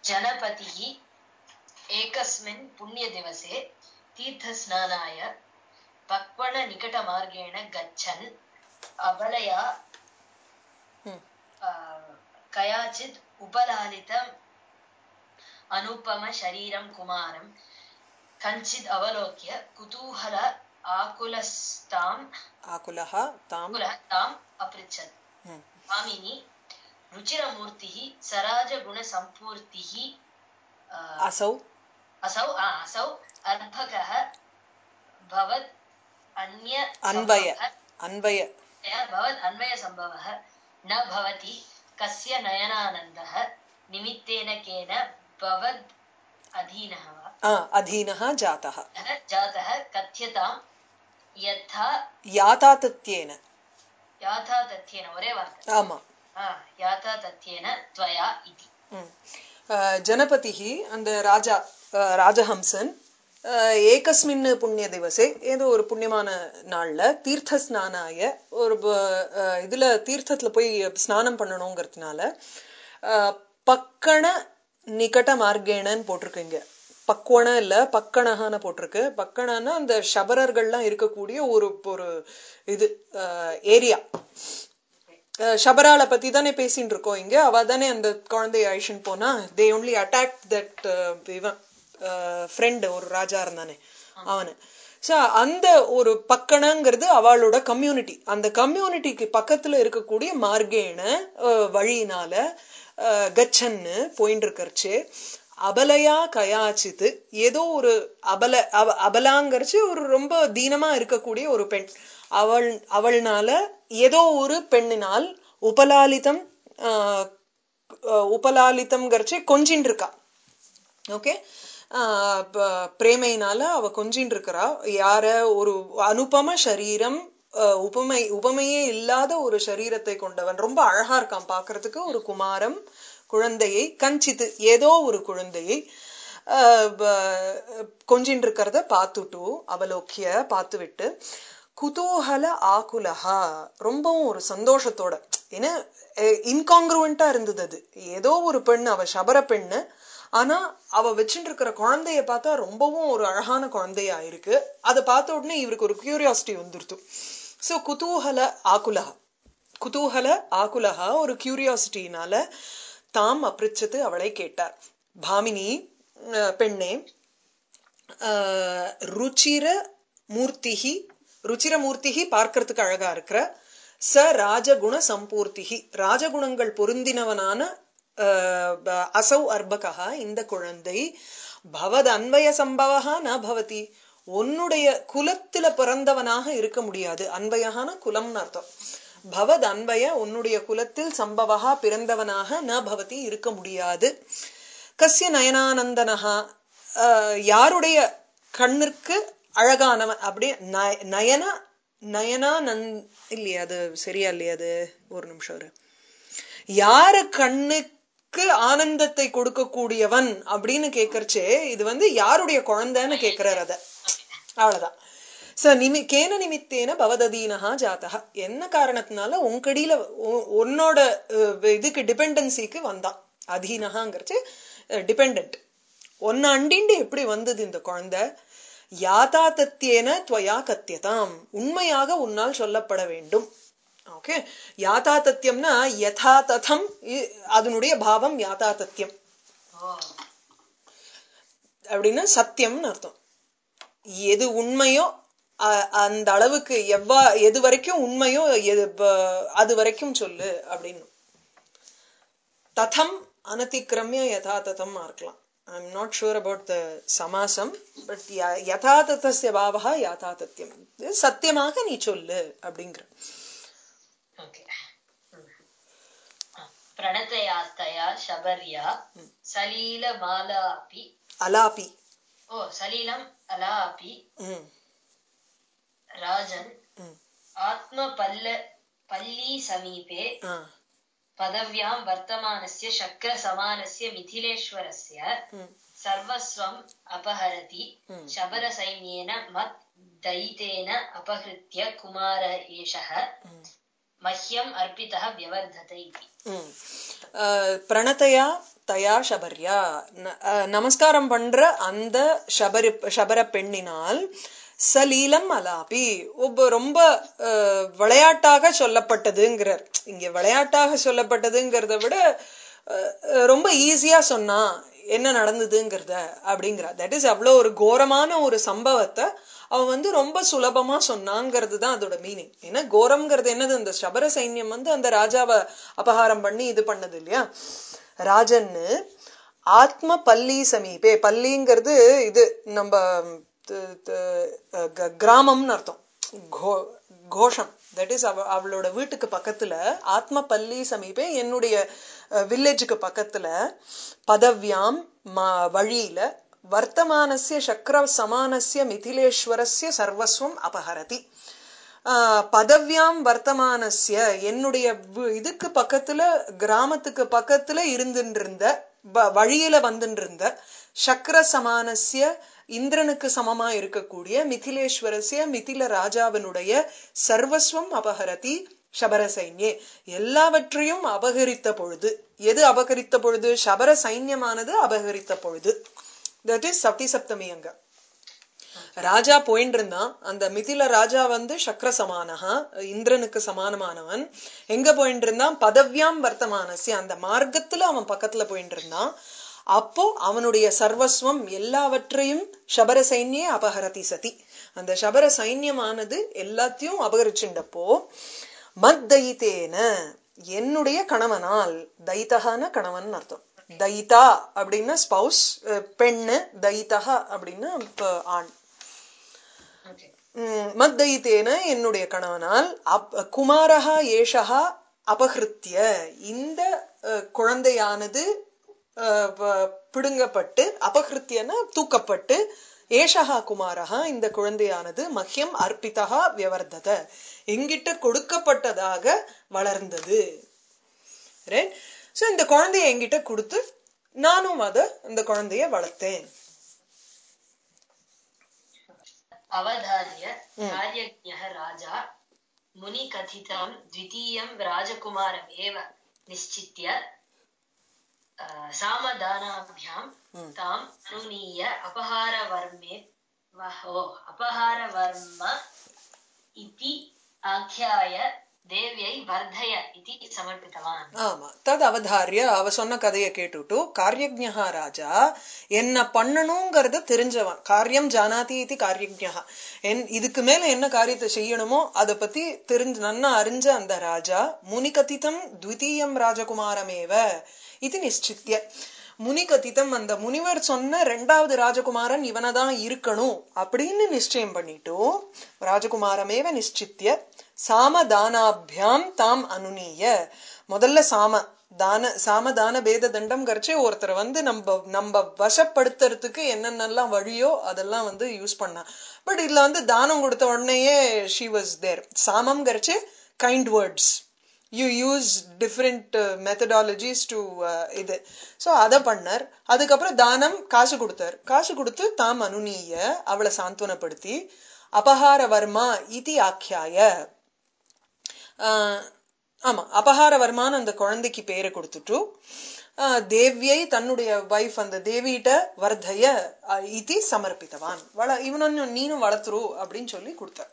जनपतिः एकस्मिन् पुण्यदिवसे तीर्थस्नानाय पक्वणनिकटमार्गेण गच्छन् अबलया ம். आ, कयाचित् उपलालितम् अनुपमशरीरं कुमारं कञ्चित् अवलोक्य कुतूहल आकुलस्ताम् ஆகுலஹா தாம் कुलः ताम् अपृच्छत् ம். भामिनी रुचिरमूर्तिः सराजगुणसम्पूर्तिः आ, அசௌ असौ आ, असौ अर्भकः भवत् अन्य அன்வய सम्भवः- அன்வய भवत् अन्वयसम्भवः न भवति कस्य नयनानन्दः निमित्तेन केन भवद् अधीनः वा ஆ, அதீனஹா ஜாத்தः अतः जातः कथ्यताम् यथा யாதாத்தத்யேன याथा तथ्येन ஒரே வார்த்தை ஆமா ஆ, याथा तथ्येन त्वया इति ம். அஹ், ஜனபதிஹி அந்த ராஜா அஹ், ராஜஹம்சன் அஹ், ஏகஸ்மின் புண்ணிய திவசே ஏதோ ஒரு புண்ணியமான நாள்ல தீர்த்த ஸ்நானாய ஒரு ப- அஹ், இதுல தீர்த்தத்துல போய் ஸ்நானம் பண்ணணுங்கிறதுனால அஹ், பக்கண நிகட மார்க்கேணன்னு போட்டிருக்குங்க பக்வண இல்ல பக்கணகான்னு போட்டிருக்கு பக்கணன்னா அந்த சபரர்கள்லாம் இருக்கக்கூடிய ஒரு ஒரு இது ஏரியா அஹ் ஷபரால பத்தி தானே பேசிட்டு இருக்கோம் இங்க அவ தானே அந்த குழந்தைய அழிச்சுன்னு போனா தே ஒன்லி அட்டாக் தட் இவன் ஃப்ரெண்ட் ஒரு ராஜா இருந்தானே அவனு சோ அந்த ஒரு பக்கணங்கிறது அவளோட கம்யூனிட்டி அந்த கம்யூனிட்டிக்கு பக்கத்துல இருக்கக்கூடிய மார்கேன அஹ், வழியினால அஹ், கச்சன்னு போயிட்டு இருக்கறச்சு அபலையா கயாச்சித்து ஏதோ ஒரு அபல அவ- அபலாங்கரிச்சு ஒரு ரொம்ப தீனமா இருக்கக்கூடிய ஒரு பெண் அவள் அவள்னால ஏதோ ஒரு பெண்ணினால் உபலாலிதம் ஆஹ், அஹ், உபலாலிதம்ங்கிறச்சு கொஞ்சின்னு இருக்கா ஓகே பிரேமையினால அவ கொஞ்சின்னு இருக்கிறா யார ஒரு அனுபம சரீரம் அஹ், உபமை உபமையே இல்லாத ஒரு சரீரத்தை கொண்டவன் ரொம்ப அழகா இருக்கான் பாக்குறதுக்கு ஒரு குமாரம் குழந்தையை கஞ்சித்து ஏதோ ஒரு குழந்தையை அஹ், ப- கொஞ்சின்னு இருக்கிறத பார்த்துட்டு அவலோக்கிய பார்த்து விட்டு குதூகல ஆகுலஹா ரொம்பவும் ஒரு சந்தோஷத்தோட ஏன்னா இன்காங்க்ருவெண்டா இருந்தது அது ஏதோ ஒரு பெண் அவ சபர பெண்ணு ஆனா அவ வச்சுட்டு இருக்கிற குழந்தைய பார்த்தா ரொம்பவும் ஒரு அழகான குழந்தையா இருக்கு அதை பார்த்த உடனே இவருக்கு ஒரு கியூரியாசிட்டி வந்துருத்து சோ குதூகல ஆகுலஹா குதூகல ஆகுலஹா ஒரு கியூரியாசிட்டினால தாம் அப்ரிச்சத்து அவளை கேட்டார் பாமினி அஹ், பெண்ணே ஆஹ், ருச்சிர மூர்த்திகி ருச்சிர மூர்த்திகி பார்க்கறதுக்கு அழகா இருக்கிற ச ராஜகுண சம்பூர்த்திகி ராஜகுணங்கள் பொருந்தினவனான ஆஹ், ப- அசௌ அர்பகா இந்த குழந்தை பவத் அன்வய சம்பவா ந பவதி உன்னுடைய குலத்தில பிறந்தவனாக இருக்க முடியாது அன்வயகான குலம்னு அர்த்தம் பவத் அன்வய உன்னுடைய குலத்தில் சம்பவா பிறந்தவனாக ந பவதி இருக்க முடியாது கஸ்ய நயனானந்தனஹா ஆஹ், யாருடைய கண்ணிற்கு அழகானவன் அப்படியே நய- நயன நயனா நன் இல்லையா அது சரியா இல்லையா அது ஒரு நிமிஷம் இரு யாரு கண்ணுக்கு ஆனந்தத்தை கொடுக்கக்கூடியவன் அப்படின்னு கேக்குறச்சே இது வந்து யாருடைய குழந்தைன்னு கேக்குறாரு அத அவ்வளவுதான் ச நிமி கேன நிமித்தேன பவததீனஹா ஜாத்தகா என்ன காரணத்தினால உன்கடியில உ- உன்னோட அஹ், இதுக்கு டிபெண்டன்சிக்கு வந்தான் அதீனஹாங்கிறச்சு டிபெண்ட் ஒன்னு அண்டிண்டு எப்படி வந்தது இந்த குழந்தை யாதாத்தத்தியேன துவயா கத்தியதாம் உண்மையாக உன்னால் சொல்லப்பட வேண்டும் ஓகே யாதாத்தத்தியம்னா யதா ததம் இ- அதனுடைய பாவம் யாதாத்தத்தியம் ஓ அப்படின்னா சத்தியம்னு அர்த்தம் எது உண்மையோ அ- அந்த அளவுக்கு எவ்வா எது வரைக்கும் உண்மையோ எது ப- அது வரைக்கும் சொல்லு அப்படின்னு ததம் அனதிக்கிரமிய யதா ததம் இருக்கலாம் I am not sure about the சமாசம் பட் யதா ததஸ்ய பாவகா யதா தத்தியம் இது சத்தியமாக நீ சொல்லு அப்படிங்கிற ओके प्रणतयास्तया शबर्या सलीलमाला अपि அலாபி ओ सलीलम् अला अपि ம் राजन् ம் आत्मपल्ल पल्लीसमीपे ஆ पदव्यां वर्तमानस्य शक्रसमानस्य मिथिलेश्वरस्य ம் सर्वस्वम् अपहरति Hmm. शबरसैन्येन मत् दयितेन अपहृत्य कुमार एषः मह्यम् अर्पितः व्यवर्धत इति ம். அஹ், பிரணத்தையா தயா ஷபர்யா ந- அஹ், நமஸ்காரம் பண்ற அந்த ஷபரி ஷபர பெண்ணினால் சலீலம் அலாபி ஒப்ப ரொம்ப அஹ், விளையாட்டாக சொல்லப்பட்டதுங்கிறார் இங்க விளையாட்டாக சொல்லப்பட்டதுங்கிறத விட அஹ், அஹ், ரொம்ப ஈஸியா சொன்னா என்ன நடந்ததுங்கிறத அப்படிங்கிறா தட் இஸ் அவ்வளோ ஒரு கோரமான ஒரு சம்பவத்தை அவ வந்து ரொம்ப சுலபமா சொன்னாங்கிறது தான் அதோட மீனிங் ஏன்னா கோரம்ங்கிறது என்னது இந்த சபர சைன்யம் வந்து அந்த ராஜாவை அபகாரம் பண்ணி இது பண்ணது இல்லையா ராஜன்னு ஆத்ம பள்ளி சமீபே பள்ளிங்கிறது இது நம்ம த- த- க- கிராமம்னு அர்த்தம் கோ- கோஷம் தட் இஸ் அவ அவளோட வீட்டுக்கு பக்கத்துல ஆத்ம பள்ளி சமீபே என்னுடைய வில்லேஜுக்கு பக்கத்துல பதவியாம் ம- வழியில வர்த்தமானஸ்ய சக்கர சமானஸ்ய மிதிலேஸ்வரஸ்ய சர்வஸ்வம் அபஹரதி ஆஹ் பதவியாம் வர்த்தமானஸ்ய என்னுடைய வு- இதுக்கு பக்கத்துல கிராமத்துக்கு பக்கத்துல இருந்துட்டு இருந்த வ- வழியில வந்துட்டு இருந்த சக்கர சமானஸ்ய இந்திரனுக்கு சமமா இருக்கக்கூடிய மிதிலேஸ்வரஸ்ய மிதில ராஜாவினுடைய சர்வஸ்வம் அபஹரதி சபர சைன்யே எல்லாவற்றையும் அபகரித்த பொழுது எது அபகரித்த பொழுது சபர சைன்யமானது அபகரித்த பொழுது தட் இஸ் சப்தி சப்தமி அங்க ராஜா போயிட்டு இருந்தான் அந்த மிதில ராஜா வந்து சக்கர சமானஹா இந்திரனுக்கு சமானமானவன் எங்க போயிட்டு இருந்தான் பதவியாம் வர்த்தமானசிய அந்த மார்க்கத்துல அவன் பக்கத்துல போயிட்டு இருந்தான் அப்போ அவனுடைய சர்வஸ்வம் எல்லாவற்றையும் சபர சைன்யே அபகரதி சதி அந்த சபர சைன்யமானது எல்லாத்தையும் அபகரிச்சுண்டப்போ மத்தைத்தேன என்னுடைய கணவனால் தைத்தகான கணவன் அர்த்தம் தைதா அப்படின்னா ஸ்பௌஸ் பெண்ணு தைத்தகா அப்படின்னா இப்ப ஆண் Okay. உம், மத்தைத்தேன என்னுடைய கணவனால் அப் குமாரஹா ஏஷஹா அபகிருத்திய இந்த அஹ், குழந்தையானது அஹ், ப- பிடுங்கப்பட்டு அபகிருத்தியன தூக்கப்பட்டு ஏஷஹா குமாரஹா இந்த குழந்தையானது மஹ்யம் அர்ப்பிதா வியவர்தத எங்கிட்ட கொடுக்கப்பட்டதாக வளர்ந்தது சோ இந்த குழந்தைய என்கிட்ட கொடுத்து நானும் அத இந்த குழந்தைய வளர்த்தேன் अवधार्य कार्यज्ञः राजा मुनिकथितं द्वितीयं राजकुमारमेव निश्चित्य अ, सामदानाभ्यां ताम् अनुनीय अपहारवर्मे वः- ओ, अपहारवर्म इति आख्याय देव्यै वर्धय इति समर्पितवान् ஆமா தத் அவதாரிய அவ சொன்ன கதையை கேட்டுட்டு காரியஜா ராஜா என்ன பண்ணணுங்கிறத தெரிஞ்சவன் காரியம் ஜானாதி இது காரியஜா என் இதுக்கு மேல என்ன காரியத்தை செய்யணுமோ அதை பத்தி தெரிஞ்சு நன்னா அறிஞ்ச அந்த ராஜா முனிகதிதம் த்விதீயம் ராஜகுமாரமேவ இது நிச்சித்திய முனிகதிதம் அந்த முனிவர் சொன்ன ரெண்டாவது ராஜகுமாரன் இவனதான் இருக்கணும் அப்படின்னு நிச்சயம் பண்ணிட்டு ராஜகுமாரமேவ நிச்சித்திய சாம தானாபியாம் தாம் அனுநீய முதல்ல சாம தான சாம தான பேத தண்டம் கரைச்சு ஒருத்தரை வந்து நம்ம நம்ம வசப்படுத்துறதுக்கு என்னென்னலாம் வழியோ அதெல்லாம் வந்து யூஸ் பண்ணா பட் இதுல வந்து தானம் கொடுத்த உடனேயே ஷி வாஸ் தேர் சாமம் கரைச்சு kind words you use different methodologies to இது ஸோ அதை பண்ணார் அதுக்கப்புறம் தானம் காசு கொடுத்தார் காசு கொடுத்து தாம் அனுநீய அவளை சாந்துவனப்படுத்தி அபகார வர்மா இதி ஆக்கியாய ஆஹ் ஆமா அபகாரவர்மான்னு அந்த குழந்தைக்கு பேரை கொடுத்துட்டு ஆஹ் தேவியை தன்னுடைய வைஃப் அந்த தேவியிட்ட வர்தய ஆஹ் இதி சமர்ப்பித்தவான் வள இவனும் நீனும் வளர்த்துரு அப்படின்னு சொல்லி கொடுத்தார்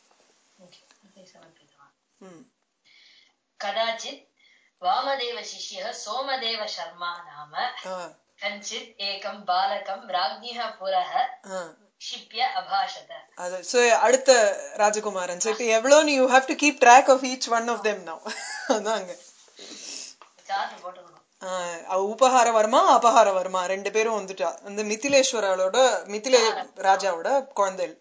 इति समर्पितवान् ம். कदाचित् वामदेवशिष्यः सोमदेवशर्मा नाम ஆஹ் कञ्चित् एकं बालकं राज्ञः पुरः ஆஹ் क्षिप्य अभाषत அது so அடுத்த ராஜகுமாரன் சரி எவ்வளவு you have to keep track of each one of them now அதாங்க சார்ட் போட்டுக்கணும் ஆஹ் அவ உபகார வர்மா அபகார வர்மா ரெண்டு பேரும் வந்துட்டா அந்த மிதிலேஸ்வரோட மிதிலே ராஜாவோட குழந்தைகள்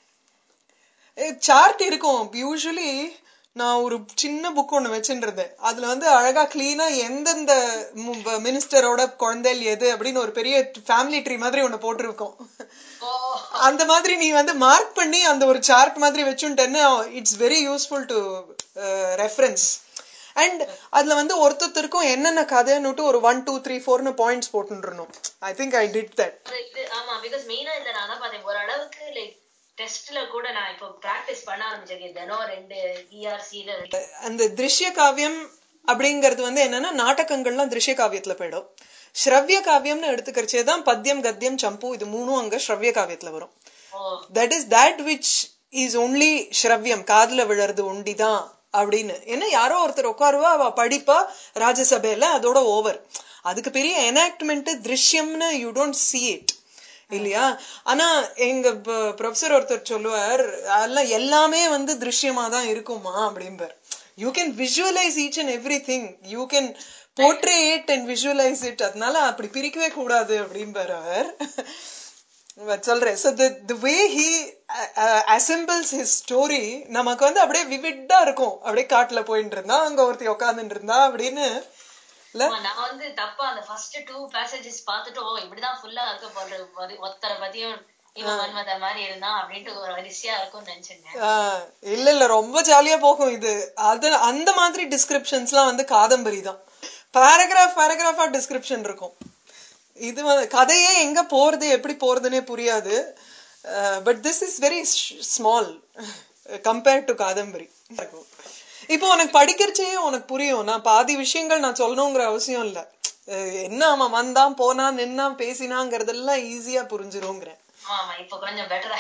சார்ட் இருக்கும் யூஸ்வலி நான் ஒரு சின்ன புக் ஒண்ணு வச்சுருந்தேன் அதுல வந்து அழகா கிளீனா எந்தெந்த மினிஸ்டரோட குழந்தைகள் எது அப்படின்னு ஒரு பெரிய ஃபேமிலி ட்ரீ மாதிரி ஒண்ணு போட்டிருக்கோம் ஓ அந்த மாதிரி நீ வந்து மார்க் பண்ணி அந்த ஒரு சார்ட் மாதிரி வச்சுட்டேன்னு it's very useful to reference and அதுல வந்து ஒருத்தருக்கும் என்னென்ன கதைன்னுட்டு ஒரு ஒன் டூ த்ரீ ஃபோர்னு பாயிண்ட்ஸ் போட்டுருணும் I think I did that அது இது ஆமா பிகாஸ் மெயினா இதுல நான் தான் பார்த்தேன் ஓரளவுக்கு லைக் டெஸ்ட்ல கூட நான் இப்போ பிராக்டிஸ் பண்ண ஆரம்பிச்சிருக்கேன் தினம் ரெண்டு இஆர்சில அந்த திருஷ்ய காவியம் அப்படிங்கிறது வந்து என்னன்னா நாடகங்கள்லாம் திருஷ்ய காவியத்துல போயிடும் ஸ்ரவ்ய காவியம்னு எடுத்துக்கிறச்சே தான் பத்தியம் கத்தியம் சம்பு இது மூணும் அங்க ஸ்ரவ்ய காவியத்துல வரும் oh that is that which is only ஸ்ரவ்யம் காதுல விழறது ஒண்டிதான் அப்படின்னு ஏன்னா யாரோ ஒருத்தர் உட்காருவா அவ படிப்பா ராஜ்யசபையில அதோட ஓவர் அதுக்கு பெரிய எனாக்ட்மெண்ட் திருஷ்யம்னு யூ டோன்ட் see இட் இல்லையா ஆனா எங்க ப்ரொஃபசர் ஒருத்தர் சொல்லுவார் அதெல்லாம் எல்லாமே வந்து திருஷ்யமா தான் இருக்குமா அப்படிம்பார் you can visualise each and every thing you can portray it and visualise it அதனால அப்படி பிரிக்கவே கூடாது அப்படிம்பார் அவர் But சொல்றேன் so the the way he uh, uh, assembles his story நமக்கு வந்து அப்படியே விவிட்டா இருக்கும் அப்படியே காட்டுல போயிட்டு இருந்தா அங்க ஒருத்தி உட்காந்துட்டு இருந்தா அப்படின்னு இல்ல ஆமா, நான் வந்து தப்பா அந்த ஃபர்ஸ்ட் டூ பேசேஜஸ் பார்த்துட்டு ஓ இப்படிதான் ஃபுல்லா இருக்க போறது ஒரு- ஒருத்தரை பத்தியும் இவன் மன்மத மாதிரி இருந்தான் அப்படின்ட்டு ஒரு வரிசையா இருக்கும்னு நினைச்சிருந்தேன் ஆஹ் இல்ல இல்ல ரொம்ப ஜாலியா போகும் இது அது அந்த மாதிரி டிஸ்கிரிப்ஷன்ஸ்லாம் வந்து காதம்பரி தான் பேராகிராஃப் பேராகிராஃபா டிஸ்கிரிப்ஷன் இருக்கும் இது வந்து கதையே எங்க போறது எப்படி போறதுன்னே புரியாது but this is very small compared to Kadambari இப்போ உனக்கு படிக்கிறச்சே உனக்கு புரியும் நான் பாதி விஷயங்கள் நான் சொல்லணுங்கிற அவசியம் இல்ல அஹ் என்ன அவன் வந்தான் போனான் நின்னான் பேசினாங்கிறதெல்லாம் ஈஸியா புரிஞ்சிருங்கிறேன் ஆமா ஆமா இப்ப கொஞ்சம் பெட்டரா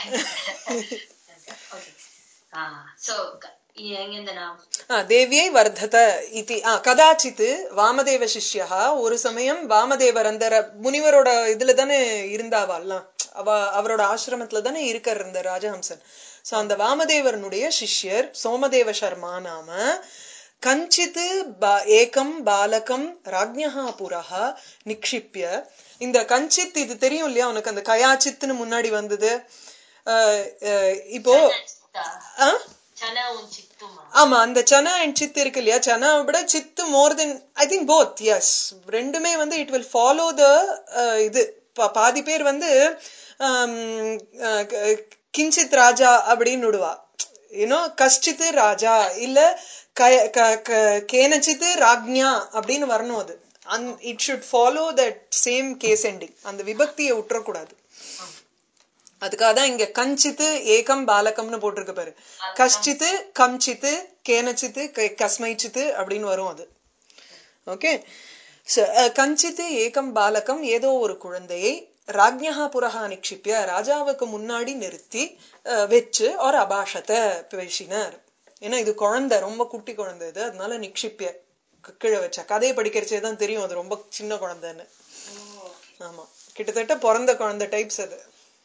ஓகே ஆ சோ எங்கிருந்து நான் ஆ, தேவியை வர்தத இதி ஆ, கதாச்சித் வாமதேவ சிஷ்யா ஒரு சமயம் வாமதேவர் அந்த ர- முனிவரோட இதுல தானே இருந்தாவாள்லாம் அவ அவரோட ஆசிரமத்துல தானே இருக்கார் இந்த ராஜஹம்சன் சோ அந்த வாமதேவரனுடைய சிஷ்யர் சோமதேவ சர்மா நாம கஞ்சித் பா- ஏகம் பாலகம் ராஜ்ஞா புரஹா நிக்ஷிப்ய இந்த கஞ்சித் இது தெரியும் இல்லையா உனக்கு அந்த கயாச்சித்னு முன்னாடி வந்தது அஹ், அஹ், இப்போ ஆ சனா உன் சித்துமா ஆமா அந்த சனா அண்ட் சித் இருக்கு இல்லையா சனா விட சித்து more then I think both yes ரெண்டுமே வந்து இட் வில் ஃபாலோ த இது பா- பாதி பேர் வந்து ஆம், அஹ், க- கிஞ்சித் ராஜா அப்படின்னு விடுவா யூனோ கஷ்டித்து ராஜா இல்ல க- க- க- கேனச்சித்து ராஜ்ஞா அப்படின்னு வரணும் அது it should follow that same case ending அந்த விபக்தியை விட்டுறக்கூடாது அதுக்காக தான் இங்க கஞ்சித்து ஏகம் பாலகம்னு போட்டிருக்கு பாரு கஷ்டித்து கம்சித்து கேனச்சித்து க- கஸ்மைச்சித்து அப்படின்னு வரும் அது ஓகே கஞ்சித்து ஏகம் பாலகம் ஏதோ ஒரு குழந்தையை ராஜ்ஞா புரஹா நிக்ஷிப்பிய ராஜாவுக்கு முன்னாடி நிறுத்தி அஹ், வச்சு ஒரு அபாஷத்தை பேசினார் ஏன்னா இது குழந்தை ரொம்ப குட்டி குழந்தை இது அதனால நிக்ஷிப்பிய க- கீழே வச்ச கதையை படிக்கிறச்சே தான் தெரியும் அது ரொம்ப சின்ன குழந்தைன்னு ஆமா கிட்டத்தட்ட பிறந்த குழந்தை டைப்ஸ் அது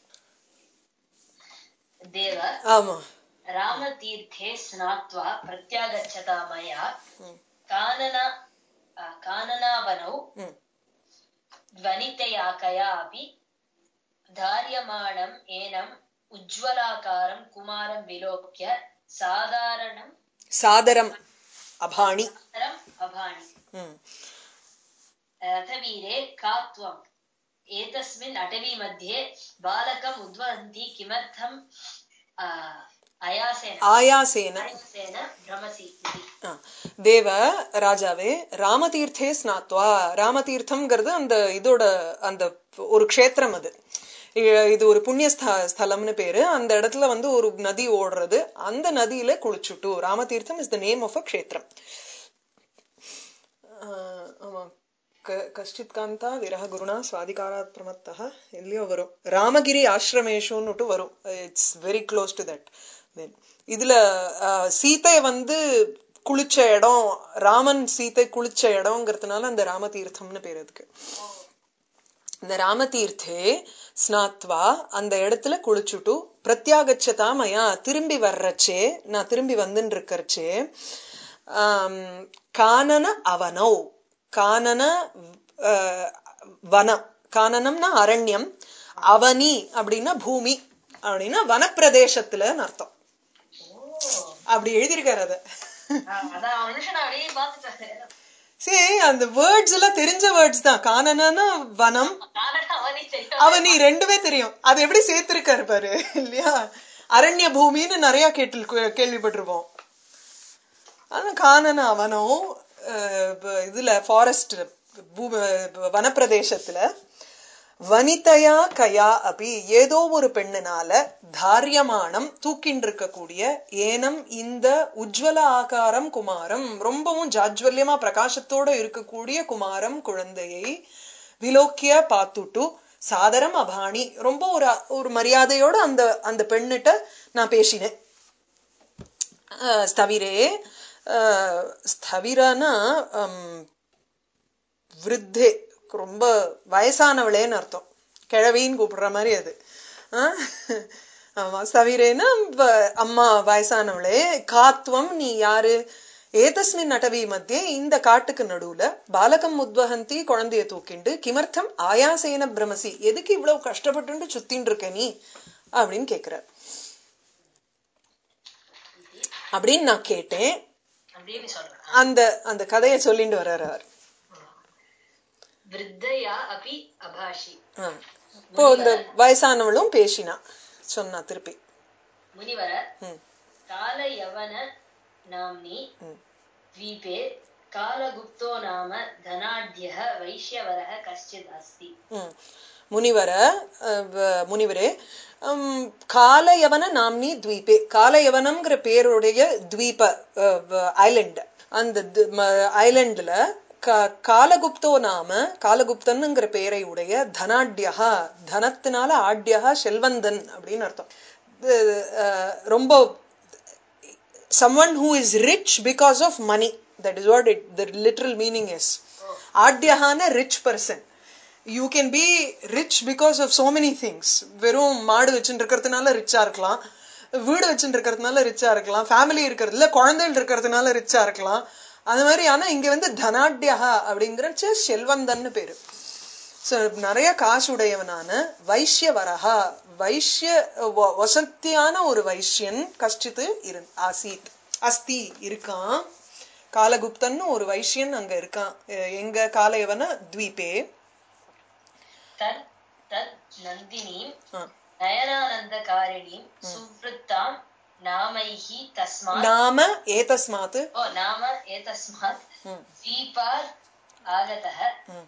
தேவ ஆமா रामतीर्थे स्नात्वा प्रत्यागच्छता मया ம், कानन अ, काननावनौ ம். ध्वनितयाकया अपि धार्यमाणम् एनम् उज्ज्वलाकारं कुमारं विलोक्य साधारणं சாதரம் அபாணி तरम् अभाणि ம். रथवीरे का त्वम् एतस्मिन् अटवी मध्ये बालकम् उद्वहन्ति किमर्थम् अ, अयासेन ஆயாசேன अयासेन भ्रमसि इति ஆ. தேவ ராஜாவே ராமதீர்த்தே ஸ்நாத்வா ராமதீர்த்தம்ங்கிறது அந்த இதோட அந்த ஒரு க்ஷேத்திரம் அது இ- இது ஒரு புண்ணிய ஸ்த- ஸ்தலம்னு பேரு அந்த இடத்துல வந்து ஒரு நதி ஓடுறது அந்த நதியில குளிச்சுட்டு Ramatirtham is the name of a kshetram ஆஹ் ஆமா க- கஷ்டித் காந்தா விரக குருணா சுவாதிகாராத் பிரமத்தா எதுலயோ வரும் ராமகிரி ஆசிரமேஷுன்னுட்டு வரும் it's very close to that then இதுல ஆஹ், சீதை வந்து குளிச்ச இடம் ராமன் சீதை குளிச்ச இடம்ங்கிறதுனால அந்த ராமதீர்த்தம்னு பேர் அதுக்கு இந்த ராமதீர்த்தே ஸ்நாத்வா அந்த இடத்துல குளிச்சுட்டு பிரத்யாகச்சதா மயா திரும்பி வர்றச்சே நான் திரும்பி வந்துன்னு இருக்கறச்சே ஆம், கானன அவனோ கானன அஹ், வனம் கானனம்னா அரண்யம் அவனி அப்படின்னா பூமி அப்படின்னா வனப்பிரதேசத்துலன்னு அர்த்தம் அப்படி எழுதியிருக்காரு அத அதான் ஒரு நிமிஷம் நான் அப்படியே பார்த்துட்டேன் சரி அந்த வேர்ட்ஸ் எல்லாம் தெரிஞ்ச வேர்ட்ஸ் தான் கானனா வனம் நானும் அவனே தெரியும் அவனி ரெண்டுமே தெரியும் அது எப்படி சேர்த்திருக்காரு பாரு இல்லையா அரண்ய பூமின்னு நிறைய கேட்டு கேள்விப்பட்டிருப்போம் ஆனா கானன அவனும் அஹ், இப்ப இதுல ஃபாரஸ்ட் வனப்பிரதேசத்துல வனிதையா கயா அபி ஏதோ ஒரு பெண்ணினால தாரியமானம் தூக்கின்னு இருக்கக்கூடிய ஏனம் இந்த உஜ்வல ஆகாரம் குமாரம் ரொம்பவும் ஜாஜ்வல்யமா பிரகாசத்தோட இருக்கக்கூடிய குமாரம் குழந்தையை விலோக்கிய பாத்துட்டு சாதரம் அபாணி ரொம்ப ஒரு ஒரு மரியாதையோட அந்த அந்த பெண்ணிட்ட நான் பேசினேன் அஹ், ஸ்தவிரே அஹ், ஸ்தவிரனா ஹம், விருத்தே ரொம்ப வயசானவளேன்னு அர்த்தம் கிழவின்னு கூப்பிடுற மாதிரி அது ஆஹ்? ஆமா சவிரேனா வ- அம்மா வயசானவளே காத்வம் நீ யாரு ஏதஸ்மின் நட்டவி மத்தியே இந்த காட்டுக்கு நடுவுல பாலகம் உத்வகந்தி குழந்தைய தூக்கிண்டு கிமர்த்தம் ஆயாசேன பிரமசி எதுக்கு இவ்வளவு கஷ்டப்பட்டு சுத்தின்னு இருக்க நீ அப்படின்னு கேக்குறார் அப்படின்னு நான் கேட்டேன் அப்படின்னு சொல்றேன் அந்த அந்த கதையை சொல்லிட்டு வர்றாரு அவர் விருத்தையா அபி அபாஷி ஆ. இப்போ இந்த வயசானவளும் பேசினா சொன்னா திருப்பி முனிவர ம், கால யவன நாம்னி ம். द्वीपे कालगुप्तो नाम धनाढ्यः वैश्यवरः कश्चित् अस्ति ம். முனிவர அஹ், வ- முனிவரே உம், காலயவன நாம்னி த்வீபே காலயவனம்ங்கிற பேருடைய த்வீப ஐலண்ட் அந்த ஐலண்ட்ல காலகுப்தோ நாம காலகுப்தன்ங்கிற பேரை உடைய தனாட்யா தனத்தினால ஆட்யா செல்வந்தன் அப்படின்னு அர்த்தம் இது, அஹ், ரொம்ப someone who is rich because of money that is what it the literal meaning is ஆட்யஹான rich person you can be rich because of so many things வெறும் மாடு வச்சுட்டு இருக்கிறதுனால ரிச்சா இருக்கலாம் வீடு வச்சுட்டு இருக்கிறதுனால ரிச்சா இருக்கலாம் ஃபேமிலி இருக்கிறது இல்ல குழந்தைகள் இருக்கிறதுனால ரிச்சா இருக்கலாம் அது மாதிரி ஆனா இங்க வந்து தனாட்யா அப்படிங்கிற செல்வந்தன்னு பேரு So, நிறைய காசுடையவனான வைஷ்ய வரஹா வைஷ்ய வ- வசத்தியான ஒரு வைஷ்யன் கஷ்டித்து இரு ஆசீத் அஸ்தி இருக்கான் காலகுப்தன்னு ஒரு வைஷ்யன் அங்க இருக்கான் எ- எங்க காலையவன த்வீபே तत् तत् नन्दिनीं ஆ. नयनानन्दकारिणीं सुवृत्तां नामैः तस्मात् நாம ஏதஸ்மாத் ओ नाम एतस्मात् ம், द्वीपात् आगतः ம்,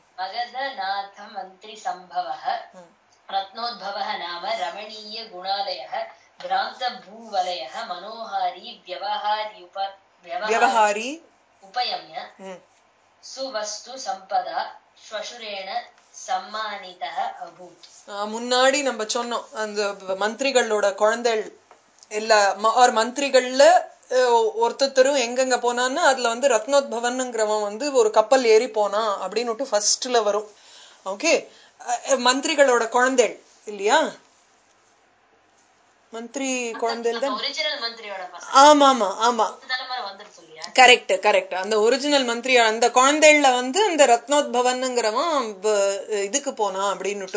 मगधनाथमन्त्रिसम्भवः ம். रत्नोद्भवः नाम रमणीयगुणालयः भ्रान्तभूवलयः मनोहारी व्यवहार्युप व्यवहार வியவஹாரி उपयम्य ம், सुवस्तु सम्पदा श्वशुरेण सम्मानितः अभूत् ஆ, முன்னாடி நம்ம சொன்னோம் அந்த மந்திரிகளோட குழந்தைகள் எல்லா ம- or மந்திரிகள்ல அஹ், ஒருத்தரும் எங்கெங்க போனான்னு அதுல வந்து ரத்னோத்பவன்ங்கிறவன் வந்து ஒரு கப்பல் ஏறி போனான் அப்படின்னு ஃபர்ஸ்ட்ல வரும் ஓகே மந்திரிகளோட குழந்தைகள் இல்லையா மந்திரி குழந்தைகள் தான் ஒரிஜினல் மந்திரியோட பசங்க ஆமா ஆமா ஆமா பத்து தலைமுறை வந்துருச்சு இல்லையா கரெக்ட் கரெக்ட் அந்த ஒரிஜினல் மந்திரி அந்த குழந்தைகள்ல வந்து அந்த ரத்னோத்பவன்ங்கிறவன் வ- இதுக்கு போனான் அப்படின்னுட்டு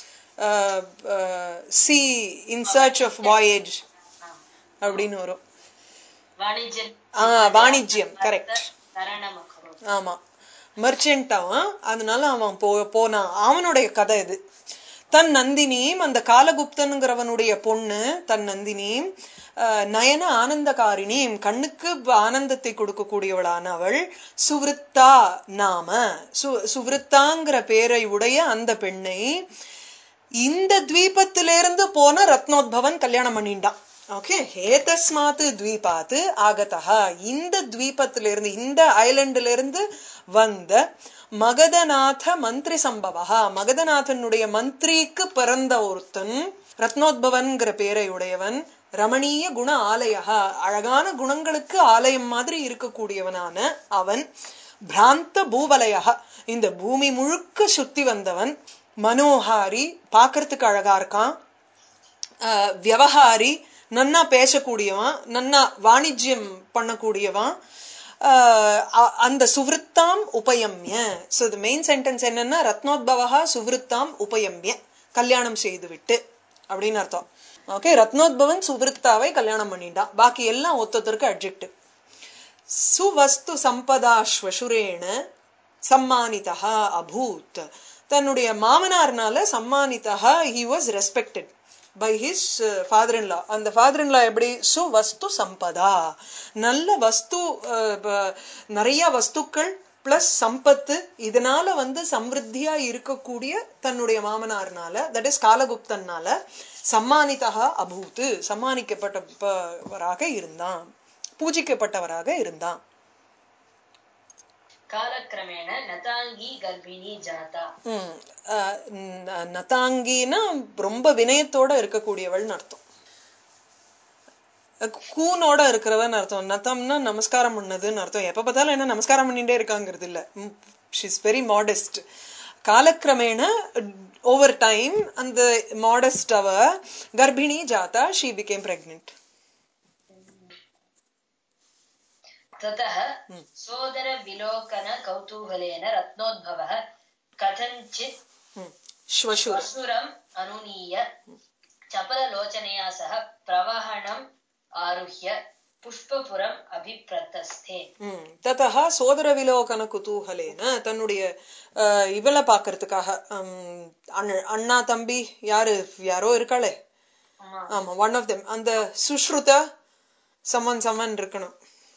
sea in search of voyage அப்படின்னு வரும் வாணிஜ்யம் ஆ வாணிஜ்யம் கரெக்ட் தரணம் அக்கறம் ஆமா மர்ச்சென்ட் அவன் அதனால அவன் போ போனான் அவனுடைய கதை இது தன் நந்தினியும் அந்த காலகுப்தனுங்கிறவனுடைய பொண்ணு தன் நந்தினியும் அஹ், நயன ஆனந்தகாரிணியும் கண்ணுக்கு ஆனந்தத்தை கொடுக்கக்கூடியவளான அவள் சுவிருத்தா நாம சு சுவிருத்தாங்கிற பேரை உடைய அந்த பெண்ணை இந்த துவீபத்திலிருந்து போன ரத்னோத்பவன் கல்யாணம் பண்ணிண்டான் ஓகே ஹேதஸ்மாத்து துவீபாத்து ஆகதா இந்த துவீபத்திலிருந்து இந்த ஐலண்ட்ல இருந்து வந்த மகதநாத மந்திரி சம்பவா மகதநாதனுடைய மந்திரிக்கு பிறந்த ஒருத்தன் ரத்னோத்பவன்கிற பேரை உடையவன் ரமணீய குண ஆலயா அழகான குணங்களுக்கு ஆலயம் மாதிரி இருக்கக்கூடியவனான அவன் பிராந்த பூவலயா இந்த பூமி முழுக்க சுத்தி வந்தவன் மனோஹாரி பார்க்கறதுக்கு அழகா இருக்கான் ஆஹ் வியவஹாரி நன்னா பேசக்கூடியவன் நன்னா வாணிஜ்யம் பண்ணக்கூடியவன் ஆஹ் அ- அந்த சுவிருத்தாம் உபயம்ய சோ த மெயின் சென்டென்ஸ் என்னன்னா ரத்னோத்பவா சுவிருத்தாம் உபயம்ய கல்யாணம் செய்து விட்டு அப்படின்னு அர்த்தம் ஓகே ரத்னோத்பவன் சுவிருத்தாவை கல்யாணம் பண்ணிட்டான் பாக்கி எல்லாம் ஒத்தொத்தருக்கு அட்ஜெக்டிவ் சுவஸ்து சம்பதா ஸ்வசுரேண சம்மானிதா அபூத் தன்னுடைய மாமனார்னால சம்மானிதா he was respected by his father in law அந்த ஃபாதர் இன் லா எப்படி சுவஸ்து சம்பதா நல்ல வஸ்து அஹ், ப- நிறைய வஸ்துக்கள் பிளஸ் சம்பத்து இதனால வந்து சம்ருத்தியா இருக்கக்கூடிய தன்னுடைய மாமனார்னால தட் இஸ் காலகுப்தன்னால சம்மானிதா அபூத்து சம்மானிக்கப்பட்டவராக இருந்தான் பூஜிக்கப்பட்டவராக இருந்தான் காலக்கிரமேண நதாங்கி கர்ப்பிணி ஜாதா ம், அஹ், ந- நதாங்கின்னா ரொம்ப வினயத்தோட இருக்கக்கூடியவள்னு அர்த்தம் அஹ், கூனோட இருக்கிறவன் அர்த்தம் நத்தம்னா நமஸ்காரம் பண்ணதுன்னு அர்த்தம் எப்ப பார்த்தாலும் என்ன நமஸ்காரம் பண்ணிட்டே இருக்காங்கிறது இல்ல ஷிஸ் வெரி மாடஸ்ட் காலக்கிரமேண ஓவர் டைம் அந்த மாடஸ்ட் அவ கர்ப்பிணி ஜாதா ஷீ பிகேம் பிரெக்னென்ட் ततः सोदरविलोकन कौतूहलेन रत्नोद्भवः कथञ्चित् ஸ்வசுர் असुरम् अनुनीय चपललोचनया सह प्रवहणम् आरुह्य पुष्पपुरम् अभिप्रतस्थे ம். ததா சோதர விலோகன குதூகலேன தன்னுடைய அஹ், இவளை பாக்குறதுக்காக ஹம், அண்ண- அண்ணா தம்பி யாரு யாரோ இருக்காளே ஆமா. ஆமா ஒன் ஆஃப் தெம் அந்த சுஷ்ருத சம்மன் சம்மன் இருக்கணும்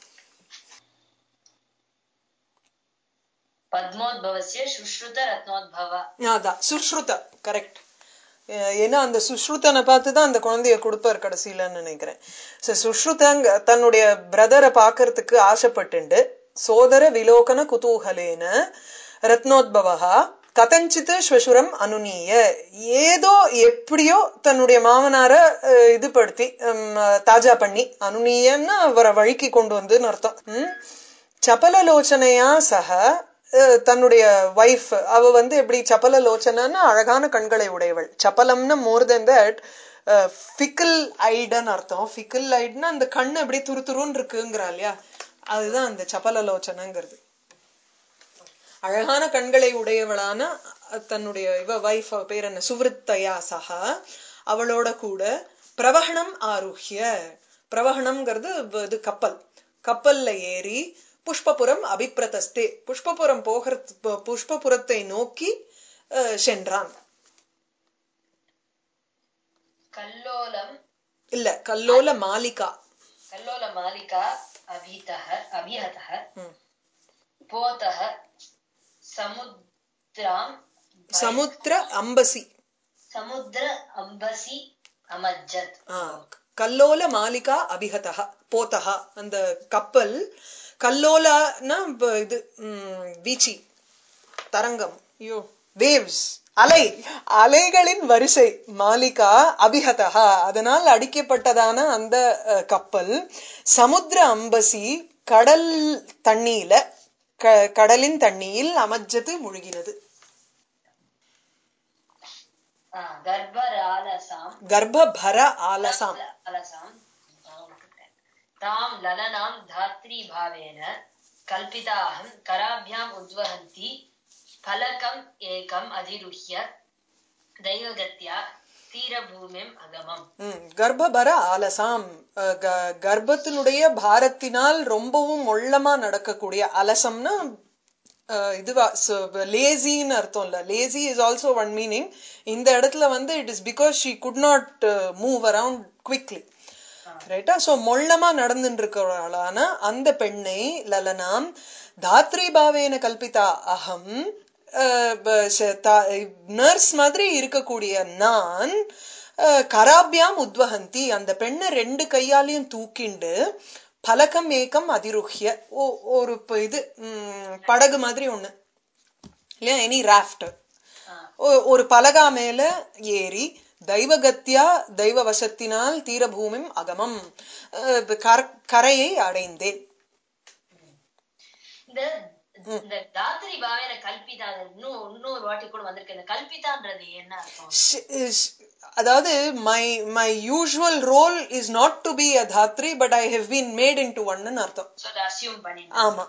पद्मोद्भवस्य शुश्रुत रत्नोद्भव அதான் சுஷ்ருத கரெக்ட் ஏன்னா அந்த சுஷ்ருதனை பார்த்து தான் அந்த குழந்தைய கொடுப்பார் கடைசியிலன்னு நினைக்கிறேன் So, சுஷ்ருதங்க தன்னுடைய பிரதரை பார்க்கறதுக்கு ஆசைப்பட்டுண்டு சோதர விலோகன குதூகலேன ரத்னோத்பவா கதஞ்சித் ஸ்வசுரம் அனுநீய ஏதோ எப்படியோ தன்னுடைய மாமனார அஹ், இது படுத்தி ஹம், தாஜா பண்ணி அனுநீயன்னா அவரை வழிக்கு கொண்டு வந்துன்னு அர்த்தம் ம்? சபலலோச்சனையா சக அஹ், தன்னுடைய வைஃப் அவ வந்து எப்படி சபல லோச்சனைன்னா அழகான கண்களை உடையவள் சபலம்னா மோர் தென் தட் ஃபிக்கல் ஐடுன்னு அர்த்தம் ஃபிக்கல் ஐடுன்னா அந்த கண்ணு எப்படி துரு துருன்னு இருக்குங்கிறா இல்லையா அதுதான் அந்த சபல லோச்சனைங்கிறது அழகான கண்களை உடையவளான அஹ், தன்னுடைய இவ வைஃப் அவ பேர் என்ன சுவருத்தையா சகா அவளோட கூட பிரவகணம் ஆருஹ்ய பிரவகணம்ங்கிறது வ- இது கப்பல் கப்பல்ல ஏறி புஷ்பபுரம் அபிப்பிரதஸ்தே புஷ்பபுரம் போகிறது பு- புஷ்பபுரத்தை நோக்கி அஹ், சென்றான் कल्लोलम् இல்ல கல்லோல மாலிகா कल्लोलमालिका अभितः अभिहतः ம். पोतः समुद्रां சமுத்திர அம்பசி समुद्र अम्बसि अमज्जत् ஆ, கல்லோல மாலிகா அபிஹதா போதா அந்த கப்பல் கல்லோலனா ப- இது ம், வீச்சி தரங்கம் ஐயோ வேவ்ஸ் அலை அலைகளின் வரிசை மாலிகா அபிஹதா அதனால் அடிக்கப்பட்டதான அந்த அஹ், கப்பல் சமுத்திர அம்பசி கடல் தண்ணியில க- கடலின் தண்ணியில் அமஜ்ஜது முழுகினது आ, गर्भरालसां கர்ப்பபர ஆலசாம் अलसां तां ललनां धात्रीभावेन कल्पिताहं कराभ्याम् उद्वहन्ती फलकम् एकम् अधिरुह्य दैवगत्या तीरभूमिम् अगमम् ம், கர்ப்பபர ஆலசாம் அஹ், க- கர்ப்பத்தினுடைய பாரத்தினால் ரொம்பவும் மொள்ளமா நடக்கக்கூடிய அலசம்னா அஹ், இதுவா லேசின்னு அர்த்தம் இல்ல lazy is also one meaning இந்த இடத்துல வந்து it is because she could not move around quickly ரைட்டா சோ மொள்ளமா நடந்துட்டு இருக்கிறவளான அந்த பெண்ணை லலனாம் தாத்ரி பாவேன கல்பிதா அகம் நர்ஸ் மாதிரி இருக்கக்கூடிய நான் அஹ், கராபியாம் உத்வஹந்தி அந்த பெண்ணை ரெண்டு கையாலையும் தூக்கிண்டு பலகம் ஏக்கம் அதிருஹ்ய ஓ- ஒரு இப்ப இது ம், படகு மாதிரி ஒண்ணு இல்லையா எனி ராஃப்ட் ஒரு பலகா மேல ஏறி தெய்வகத்தியா தெய்வ வசத்தினால் தீரபூமிம் அகமம் அஹ், கர- கரையை அடைந்தேன் இந்த இந்த தாத்திரி பாவேன கல்பிதா அது இன்னும் இன்னொரு வாட்டி கூட வந்திருக்கு இந்த கல்பிதான்றது என்ன அர்த்தம் ஷ்- ஷ்- அதாவது my my usual role is not to be a dhatri but I have been made into ஒன்னு அர்த்தம் சோ அதை அசியூம் பண்ணி ஆமா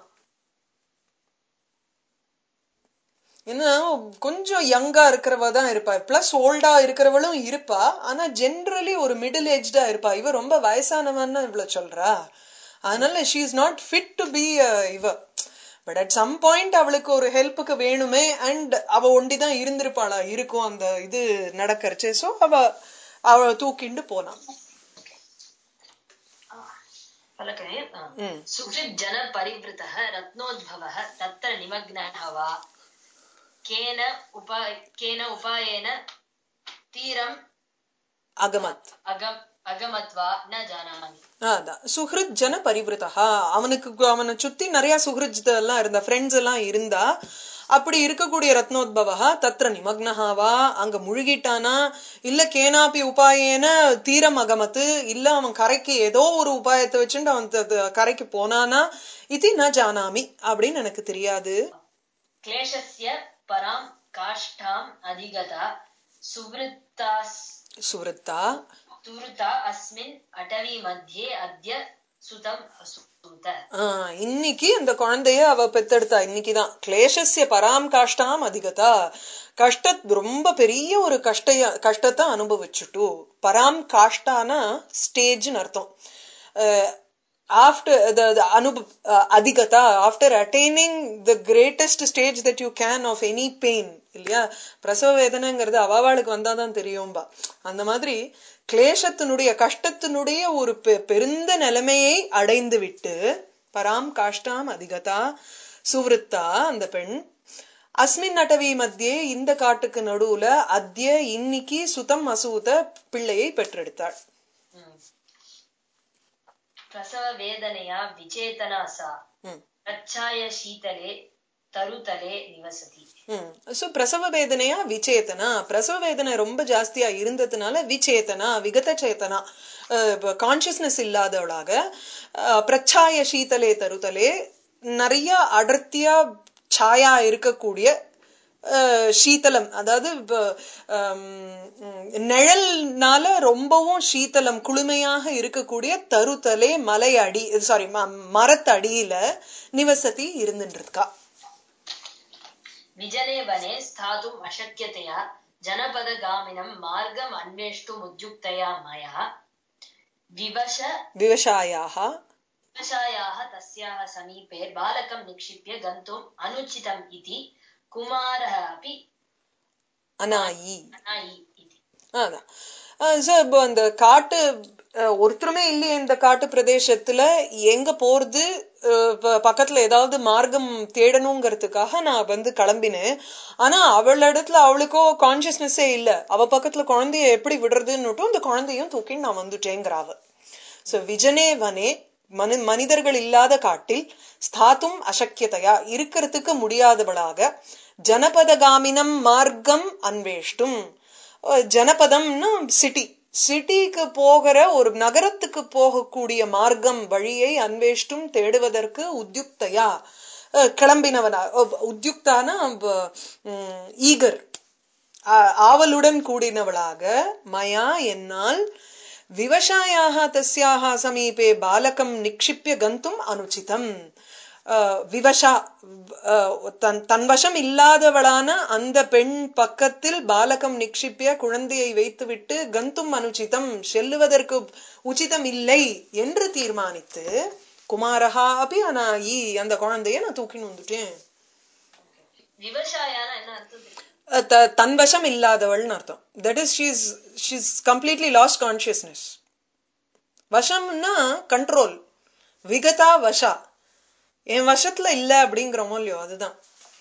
ஏன்னா கொஞ்சம் யங்கா இருக்கிறவ தான் இருப்பா பிளஸ் ஓல்டா இருக்கிறவளும் இருப்பா ஆனா ஜென்ரலி ஒரு மிடில் ஏஜ்டா இருப்பா இவ ரொம்ப வயசானவன்னு இவ்வளவு சொல்றா அதனால she is not fit to be இவ பட் அட் சம் பாயிண்ட் அவளுக்கு ஒரு ஹெல்ப்புக்கு வேணுமே அண்ட் அவ ஒண்டிதான் இருந்திருப்பாளா இருக்கும் அந்த இது நடக்கறச்சு சோ அவ அவ தூக்கிண்டு போனான் फलके ம் सुहृत् जन परिवृतः रत्नोद्भवः तत्र निमग्नः वा केन उपा केन उपायेन तीरम् அகமத் अगम् अगमत् वा न जानामि அதான் சுஹ்ருத் ஜன பரிவிருத்தா அவனுக்கு அவனை சுத்தி நிறைய சுஹ்ருத் எல்லாம் இருந்தா ஃப்ரெண்ட்ஸ் எல்லாம் இருந்தா அப்படி இருக்கக்கூடிய ரத்னோத்பவா தத்ர நிமக்னஹாவா அங்க முழுகிட்டானா இல்ல கேனாப்பி உபாயேன தீரம் அகமத்து இல்ல அவன் கரைக்கு ஏதோ ஒரு உபாயத்தை வச்சுட்டு அவன் த- த- கரைக்கு போனானா இது நான் ஜானாமி அப்படின்னு எனக்கு தெரியாது क्लेशस्य परां काष्ठाम् अधिगता सुवृत्तास् சுவருத்தா तुरुता अस्मिन् अटवी मध्ये अद्य सुतम् असूत ஆஹ் இன்னைக்கு அந்த குழந்தைய அவ பெத்தெடுத்தா இன்னைக்குதான் கிளேசஸ்ய பராம் காஷ்டாம் அதிகதா கஷ்ட ரொம்ப பெரிய ஒரு கஷ்டைய கஷ்டத்தை அனுபவிச்சுட்டு பராம் காஷ்டானா ஸ்டேஜ்னு அர்த்தம் ஆஃப்டர் அனுப அதிகதா after attaining the greatest stage that you can of any pain இல்லையா பிரசவ வேதனைங்கிறது அவாவாளுக்கு வந்தாதான் தெரியும்பா அந்த மாதிரி கிளேசத்தினுடைய கஷ்டத்தினுடைய ஒரு பெ- பெருந்த நிலைமையை அடைந்து விட்டு பராம் காஷ்டாம் அதிகதா சுவருத்தா அந்த பெண் அஸ்மின் அட்டவி மத்தியே இந்த காட்டுக்கு நடுவுல அத்ய இன்னைக்கு சுதம் அசூத பிள்ளையை பெற்றெடுத்தாள் प्रसववेदनया विचेतना सा ம் प्रच्छाय शीतले तरुतले निवसति ம் சோ பிரசவ வேதனையா விச்சேதனா பிரசவ வேதனை ரொம்ப ஜாஸ்தியா இருந்ததுனால விச்சேதனா விகத சேத்தனா கான்சியஸ்னஸ் இல்லாதவளாக அஹ், பிரச்சாய சீதலே தருதலே நிறைய அடர்த்தியா சாயா இருக்கக்கூடிய அஹ், சீதலம் அதாவது இப்ப, ஹம், ம், நிழல்னால ரொம்பவும் சீதலம் குளுமையாக இருக்கக்கூடிய தருதலே மலை அடி சாரி மரத்தடியில நிவசதி இருந்துட்டு இருக்கா विजने वने स्थातुम् अशक्यतया जनपदगामिनं मार्गम् अन्वेष्टुमुद्युक्तया मया विवश விவசாயாக विवशायाः तस्याः समीपे बालकं निक्षिप्य गन्तुम् अनुचितम् इति कुमारः अपि அனாயி अनायि इति அதான் அஹ் so இப்போ அந்த காட்டு அஹ், ஒருத்தருமே இல்லையே இந்த காட்டு பிரதேசத்துல எங்க போறது அஹ், ப- பக்கத்துல ஏதாவது மார்க்கம் தேடணுங்கிறதுக்காக நான் வந்து கிளம்பினேன் ஆனா அவள் இடத்துல அவளுக்கோ கான்சியஸ்னஸே இல்ல அவ பக்கத்துல குழந்தைய எப்படி விடுறதுன்னுட்டும் இந்த குழந்தையும் தூக்கி நான் வந்துட்டேங்கிறாவ சோ விஜனே வனே மனு மனிதர்கள் இல்லாத காட்டில் ஸ்தாத்தும் அசக்கியதையா இருக்கிறதுக்கு முடியாதவளாக ஜனபதகாமினம் மார்க்கம் அன்வேஷ்டும் அஹ் ஜனபதம்னா சிட்டி சிட்டிக்கு போகிற ஒரு நகரத்துக்கு போகக்கூடிய மார்க்கம் வழியை அன்வேஷ்டும் தேடுவதற்கு உத்யுக்தையா அஹ் கிளம்பினவனா அஹ் உத்யுக்தானா ஈகர் ஆவலுடன் கூடினவளாக மயா என்னால் விவசாயாக தஸ்யாக சமீபே பாலகம் நிக்ஷிப்பிய கந்தும் அனுச்சிதம் அஹ், விவசா அஹ், தன் தன்வசம் இல்லாதவளான அந்த பெண் பக்கத்தில் பாலகம் நிக்ஷிப்பிய குழந்தையை வைத்துவிட்டு கந்தும் அனுச்சிதம் செல்லுவதற்கு உச்சிதம் இல்லை என்று தீர்மானித்து குமாரஹா அபி அனாயி அந்த குழந்தைய நான் தூக்கின்னு வந்துட்டேன் விவசாயான என்ன அர்த்தம் தெரியுமா? அஹ் த- தன்வசம் இல்லாதவள்னு அர்த்தம் that is she's she's completely lost consciousness வசம்னா கண்ட்ரோல் விகதா வசா என் வசத்துல இல்ல அப்படிங்கிறோமோ இல்லையோ அதுதான்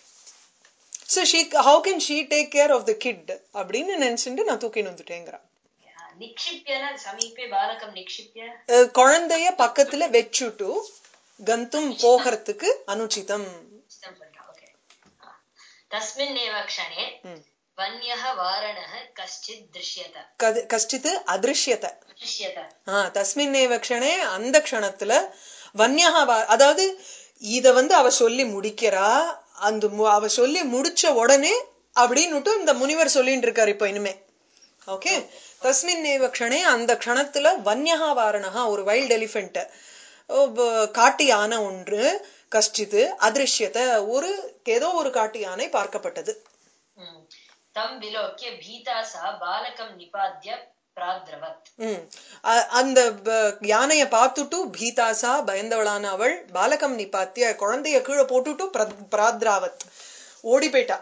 so she how can she take care of the kid அப்படின்னு நினைச்சுட்டு நான் தூக்கின்னு வந்துட்டேங்கிறான் நிக்ஷிப்பியன சமீபே பாலகம் நிக்ஷிப்பிய அஹ் குழந்தைய பக்கத்துல வச்சுட்டு கந்தும் போகிறதுக்கு அனுச்சிதம் சித்தம் பண்ணிட்டான் ஓகே தஸ்மின் ஏவ க்ஷணே ம். வன்யः வாரணः கஷ்டித் திருஷ்யத கது- கஷ்டித்து அதிருஷ்யத்தை திருஷ்யத ஆ தஸ்மின் ஏவ க்ஷணே அந்த க்ஷணத்துல வன்யகா வா- அதாவது இத வந்து அவ சொல்லி முடிக்கிறா அந்த மு- அவ சொல்லி முடிச்ச உடனே அப்படின்னுட்டு இந்த முனிவர் சொல்லிட்டு இருக்காரு இப்ப இனிமே ஓகே தஸ்மின் ஏவ க்ஷணே அந்த க்ஷணத்துல வன்யகா வாரணகா ஒரு வைல்ட் எலிஃபென்ட் காட்டு யானை ஒன்று கஷ்டித்து அதிருஷ்யத்தை ஒரு ஏதோ ஒரு காட்டு யானை பார்க்கப்பட்டது ம். தம் விலோக்கிய பீதா சா பாலகம் நிபாத்திய பிராத்ரவத் ம். அ- அந்த ப- யானைய பார்த்துட்டு பீதாசா பயந்தவளான அவள் பாலகம் நிப்பாத்திய குழந்தைய கீழே போட்டுட்டு பிர- பிராத்ராவத் ஓடி போயிட்டா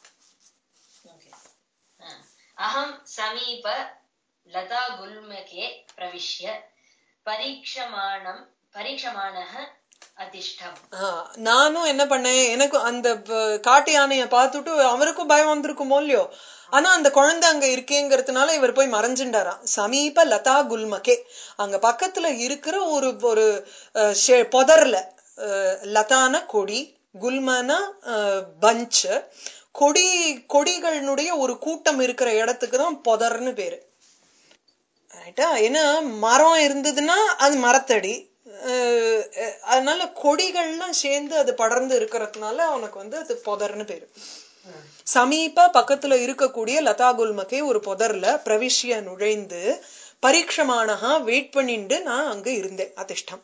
Okay. ஆ. அகம் சமீப லதா குல்மகே பிரவிஷ்ய பரீட்சமாணம் பரீட்சமானः அதிஷ்டம் ஆ, நானும் என்ன பண்ணேன் எனக்கு அந்த ப- காட்டு யானைய பார்த்துட்டு அவருக்கும் பயம் வந்திருக்குமோ இல்லையோ ஆனா அந்த குழந்தை அங்க இருக்கேங்கிறதுனால இவர் போய் மறைஞ்சுண்டாராம் சமீப லதா குல்மகே அங்க பக்கத்துல இருக்கிற ஒரு ஒரு அஹ், ஷெ- புதர்ல அஹ், லதான கொடி குல்மன பஞ்ச் கொடி கொடிகளினுடைய ஒரு கூட்டம் இருக்கிற இடத்துக்கு தான் புதர்னு பேரு ரைட்டா ஏன்னா மரம் இருந்ததுன்னா அது மரத்தடி அஹ் அஹ் அதனால கொடிகள்லாம் சேர்ந்து அது படர்ந்து இருக்கிறதுனால அவனுக்கு வந்து அது புதர்னு பேரு சமீப பக்கத்துல இருக்கக்கூடிய லதா குல்மக்கே ஒரு புதர்ல பிரவிஷ்ய நுழைந்து பரீட்சமானஹா வெயிட் பண்ணிட்டு நான் அங்க இருந்தேன் அதிஷ்டம்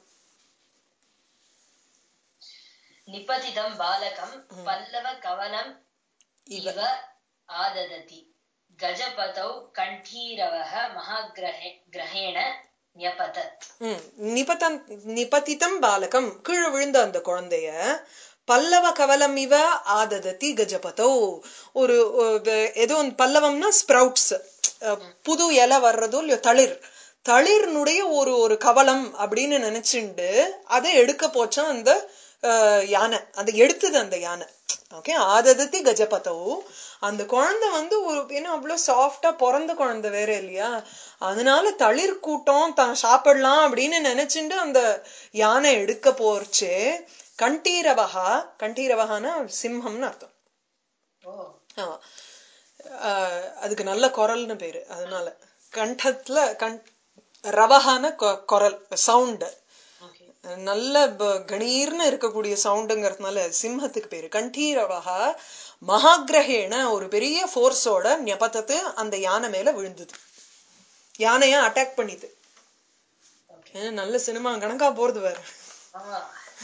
நிபதிதம் பாலகம் பல்லவ கவலம் இவ ஆதததி கஜபதௌ கண்டீரவः மகாகிரஹே கிரஹேண ஞபதத் ம், நிபதன் நிபதிதம் பாலகம் கீழே விழுந்த அந்த குழந்தைய பல்லவ கவலம் இவ ஆதததி கஜபதோ ஒரு ஒரு ஏதோ ஒன்று பல்லவம்னா ஸ்ப்ரவுட்ஸ் புது இலை வர்றதோ இல்லையோ தளிர் தளிர்னுடைய ஒரு ஒரு கவலம் அப்படின்னு நினைச்சுண்டு அதை எடுக்க போச்சான் அந்த அஹ், யானை அதை எடுத்தது அந்த யானை ஓகே ஆததத்தி கஜபதோ அந்த குழந்தை வந்து ஒரு ஏன்னா அவ்வளவு சாஃப்டா பிறந்த குழந்தை வேற இல்லையா அதனால தளிர் கூட்டம் தான் சாப்பிடலாம் அப்படின்னு நினைச்சுண்டு அந்த யானை எடுக்க போர்ச்சே கண்டீரவகா கண்டீரவகானா சிம்மம்னு அர்த்தம் ஓ ஆமா ஆஹ் அதுக்கு நல்ல குரல்னு பேரு அதனால கண்டத்துல கண் ரவகான கொ- குரல் சவுண்ட் ஓகே நல்ல ப- கணீர்னு இருக்கக்கூடிய சவுண்டுங்கிறதுனால சிம்மத்துக்கு பேரு கண்டீரவகா மகாகிரகேன ஒரு பெரிய ஃபோர்ஸோட ஞபத்தத்து அந்த யானை மேல விழுந்தது யானைய அட்டாக் பண்ணிது ஓகே ஏன் நல்ல சினிமா கணக்கா போறது வேற ஆமா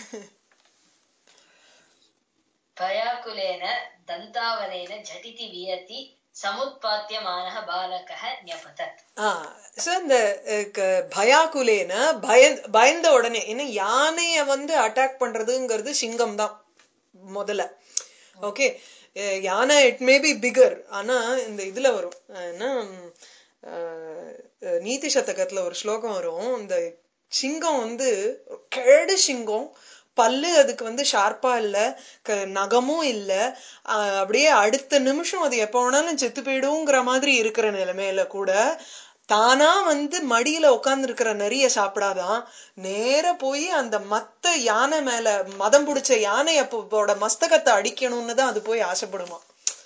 भयाकुलेन दन्तावलेन झटिति वियति समुत्पात्यमानः बालकः न्यपतत् சோ இந்த அஹ், க- பயாக்குலேன பய பயந்த உடனே ஏன்னா யானைய வந்து அட்டாக் பண்றதுங்கிறது சிங்கம் தான் முதல்ல ஓகே யானை இட் மே பி பிகர் ஆனா இந்த இதுல வரும் அஹ், என்ன ம், அஹ், அஹ், நீதி சதகத்துல ஒரு ஸ்லோகம் வரும் இந்த சிங்கம் வந்து கேடு சிங்கம் பல்லு அதுக்கு வந்து ஷார்ப்பா இல்ல க- நகமும் இல்ல ஆஹ் அப்படியே அடுத்த நிமிஷம் அது எப்ப வேணாலும் செத்து போயிடுங்கிற மாதிரி இருக்கிற நிலைமையில கூட தானா வந்து மடியில உட்கார்ந்து இருக்கிற நரிய சாப்பிடாதான் நேர போய் அந்த மத்த யானை மேல மதம் பிடிச்ச யானைய போட மஸ்தகத்தை அடிக்கணும்னு தான் அது போய் ஆசைப்படுமா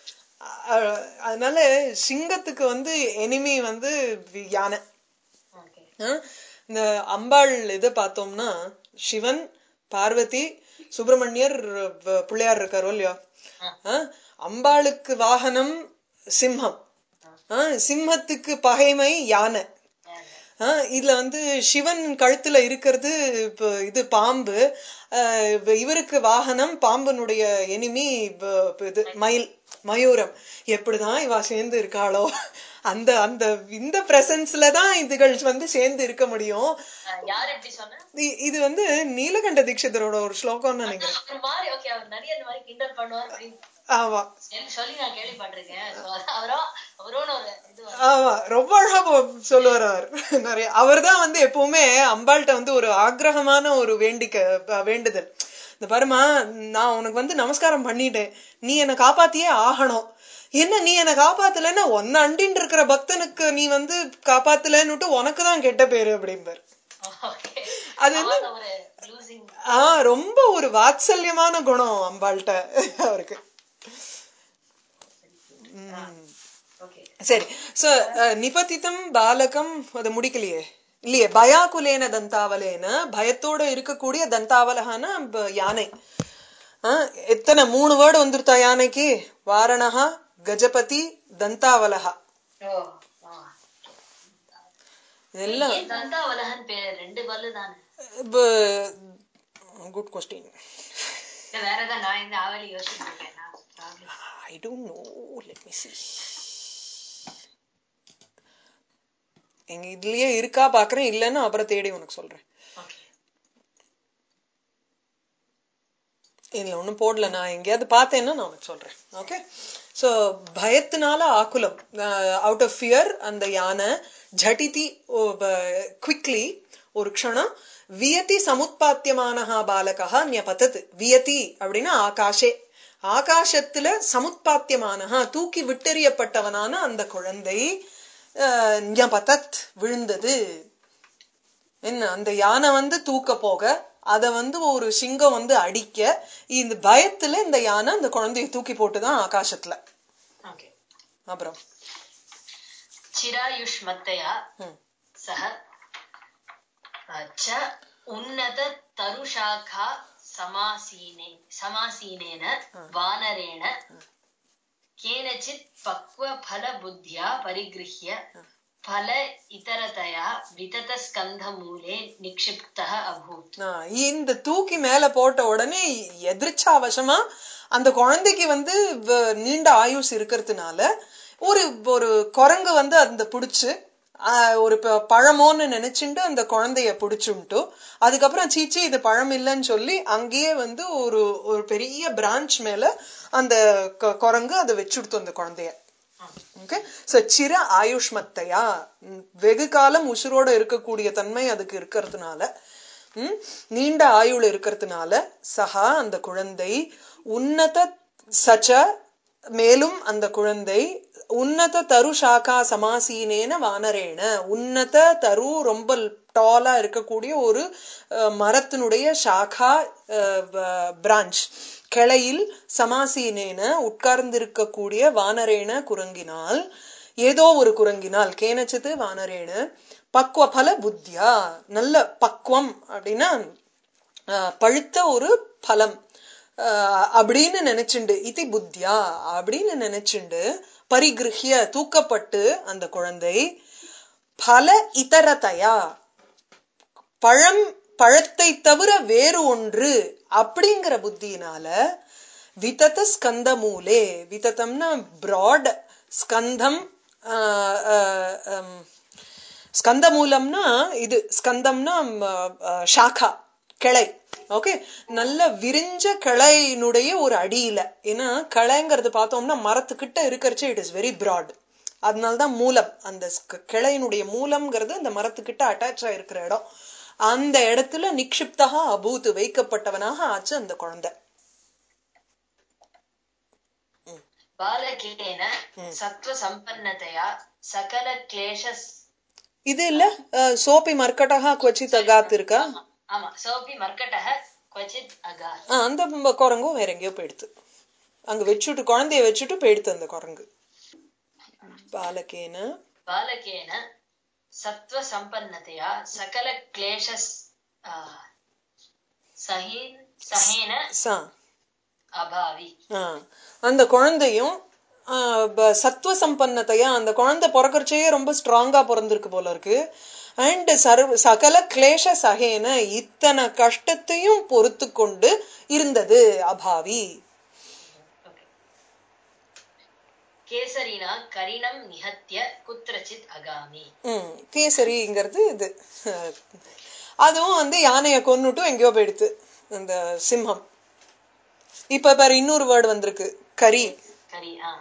அஹ் அதனால சிங்கத்துக்கு வந்து எனிமி வந்து யானை ஓகே ஆ? இந்த அம்பாள் இது பார்த்தோம்னா சிவன் பார்வதி சுப்பிரமணியர் வ- பிள்ளையார் இருக்காரோ இல்லையோ ஆ? அம்பாளுக்கு வாகனம் சிம்மம் ஆ, சிம்மத்துக்கு பகைமை யானை ஆ, இதுல வந்து சிவன் கழுத்துல இருக்கிறது இப்ப இது பாம்பு ஆ, இப்ப இவருக்கு வாகனம் பாம்பனுடைய எனிமி இது மயில் மயூரம் எப்படிதான் இவ சேர்ந்து இருக்காளோ அந்த அந்த இந்த பிரசன்ஸ்ல தான் இதுகள் வந்து சேர்ந்து இருக்க முடியும் யார் எப்படி சொன்ன இ- இது வந்து நீலகண்ட தீட்சிதரோட ஒரு ஸ்லோகம்னு நினைக்கிறேன் அவர் மாதிரி ஓகே அவர் நிறைய இந்த மாதிரி கிண்டல் பண்ணுவார் அப்படின்னு ஆமா சொல்லி- சொல்லி நான் கேள்விப்பட்டிருக்கேன் So, அது அவரோ அவரோன்னு ஒரு இது வரும். ஆமா ரொம்ப அழகா போ- சொல்லுவார் அவர் நிறைய அவர்தான் வந்து எப்பவுமே அம்பாள்கிட்ட வந்து ஒரு ஆக்ரகமான ஒரு வேண்டிக்க அஹ் வேண்டுதல் இந்த பாருமா நான் உனக்கு வந்து நமஸ்காரம் பண்ணிட்டேன் நீ என்னை காப்பாத்தியே ஆகணும் என்ன நீ என்னை காப்பாத்தலைன்னா ஒன்ன அண்டின்னு இருக்கிற பக்தனுக்கு நீ வந்து காப்பாத்தலைன்னுட்டு உனக்கு தான் கெட்ட பேரு அப்படிம்பார் Okay. அது வந்து அவன் ஒரு losing ஆஹ் ரொம்ப ஒரு வாத்சல்யமான குணம் அம்பாள்கிட்ட அவருக்கு உம் ஓகே சரி சோ நிபதிதம் பாலகம் அது முடிக்கலையே இல்லையே பயாக்குலேன தந்தாவலேன பயத்தோட இருக்கக்கூடிய தந்தாவலகான ப- யானை ஆ, எத்தனை மூணு வேர்டு வந்துருத்தா யானைக்கு வாரணஹா கஜபதி தந்தாவலகா ஓ ஆ. இதெல்லாம் ஏன் தந்தாவலகன் பேர் ரெண்டு பல்லு தானே குட் கொஸ்டின் இல்ல வேற ஏதாவது நான் இந்த ஆவலி யோசிச்சுட்டு இருக்கேன் நான் probably. I don't know let me see எங்க இதுலயே இருக்கா பாக்குறேன் இல்லைன்னா அப்புறம் தேடி உனக்கு சொல்றேன் Okay. இதுல ஒண்ணும் போடல நான் எங்கேயாவது பார்த்தேன்னா நான் உனக்கு சொல்றேன் ஓகே சோ பயத்தினால ஆக்குலம் அவுட் ஆஃப் ஃபியர் அந்த யானை ஜட்டிதி குவிக்லி ஒரு க்ஷணம் வியதி சமுத்பாத்தியமானஹா பாலகா ஞபதத் வியதி அப்படின்னா ஆகாஷே ஆகாசத்துல சமுத்பாத்தியமானஹா தூக்கி விட்டெறியப்பட்டவனான அந்த குழந்தை அஹ், ஞபதத் விழுந்தது என்ன அந்த யானை வந்து தூக்க போக அத வந்து ஒரு சிங்கம் வந்து அடிக்க இந்த பயத்துல இந்த யானை அந்த குழந்தையை தூக்கி போட்டுதான் ஆகாசத்துல ஓகே அப்புறம் चिरायुष्मत्तया ம். सह च उन्नत तरुशाखा समासीने समासीनेन वानरेण केनचित् पक्वफलबुद्ध्या परिगृह्य फल इतरतया विततस्कन्धमूले निक्षिप्तः अभूत् ஆ, இந்த தூக்கி மேல போட்ட உடனே எதிர்ச்சாவசமா அந்த குழந்தைக்கு வந்து வ- நீண்ட ஆயுஸ் இருக்கிறதுனால ஒரு ஒரு குரங்கு வந்து அந்த புடிச்சு ஆ, ஒரு ப- பழமோன்னு நினைச்சுட்டு அந்த குழந்தைய புடிச்சுட்டு அதுக்கப்புறம் சீச்சி இது பழம் இல்லைன்னு சொல்லி அங்கேயே வந்து ஒரு ஒரு பெரிய பிரான்ச் மேல அந்த கு- குரங்கு அதை வச்சுடுத்து அந்த குழந்தைய ஓகே சோ சிர ஆயுஷ்மத்தையா ம், வெகு காலம் உசுரோட இருக்கக்கூடிய தன்மை அதுக்கு இருக்கிறதுனால ம், நீண்ட ஆயுள் இருக்கிறதுனால சஹா அந்த குழந்தை உன்னத சச்ச மேலும் அந்த குழந்தை உன்னத தரு சாக்கா சமாசீனேன வானரேன உன்னத தரு ரொம்ப டாலா இருக்கக்கூடிய ஒரு அஹ், மரத்தினுடைய சாக்கா பிரான்ச் கிளையில் சமாசீனேன உட்கார்ந்திருக்கக்கூடிய வானரேன குரங்கினால் ஏதோ ஒரு குரங்கினால் கேனச்சது வானரேன பக்வபல புத்தியா நல்ல பக்வம் அப்படின்னா அஹ், பழுத்த ஒரு பலம் அஹ், அப்படின்னு நினைச்சுண்டு இதி புத்தியா அப்படின்னு நினைச்சுண்டு பரிகிருஹிய தூக்கப்பட்டு அந்த குழந்தை பல இதரதையா பழம் பழத்தை தவிர வேறு ஒன்று அப்படிங்கிற புத்தியினால விதத ஸ்கந்த மூலே விததம்னா பிராட் ஸ்கந்தம் ஆஹ், ஆஹ், ஹம், ஸ்கந்த மூலம்னா இது ஸ்கந்தம்னா ம், ஆஹ், ஷாக்கா கிளை ஓகே நல்ல விரிஞ்ச கிளையினுடைய ஒரு அடியில ஏன்னா கிளைங்கிறது பார்த்தோம்னா மரத்துக்கிட்ட இருக்கிறச்சு இட் இஸ் வெரி பிராட் அதனாலதான் மூலம் அந்த ஸ்க- கிளையினுடைய மூலம்ங்கிறது அந்த மரத்துக்கிட்ட அட்டாச் ஆயிருக்கிற இடம் அந்த இடத்துல நிக்ஷிப்தகா அபூத் வைக்கப்பட்டவனாக ஆச்சு அந்த குழந்தை बालकेन सत्त्वसम्पन्नतया सकलक्लेश இது இல்ல அஹ், சோபி மர்க்கட்டகா கொச்சித் அகாத் இருக்கா ஆமா சோபி மர்க்கட்டः क्वचित् अगात् ஆ, அந்த ம- குரங்கும் வேற எங்கேயோ போயிடுத்து அங்க வச்சுட்டு குழந்தைய வச்சுட்டு போயிடுத்து அந்த குரங்கு பாலகேன बालकेन सत्त्वसम्पन्नतया सकलक्लेश सहीन सहेन சா अभावि ஆ. அந்த குழந்தையும் ஆ, ப- சத்துவ சம்பன்னத்தையா அந்த குழந்தை பிறக்கறச்சே ரொம்ப ஸ்ட்ராங்கா பிறந்திருக்கு போல இருக்கு அண்ட் சர்வ சகல கிளேஷ சகேன இத்தனை கஷ்டத்தையும் பொறுத்து கொண்டு இருந்தது அபாவி Okay. केसरिणा करिणं निहत्य कुत्रचित् अगामि ம் கேசரிங்கிறது இது அஹ், அதுவும் வந்து யானைய கொன்னுட்டும் எங்கேயோ போயிடுத்து அந்த சிம்மம் இப்ப பாரு இன்னொரு வேர்டு வந்திருக்கு கரி करि आ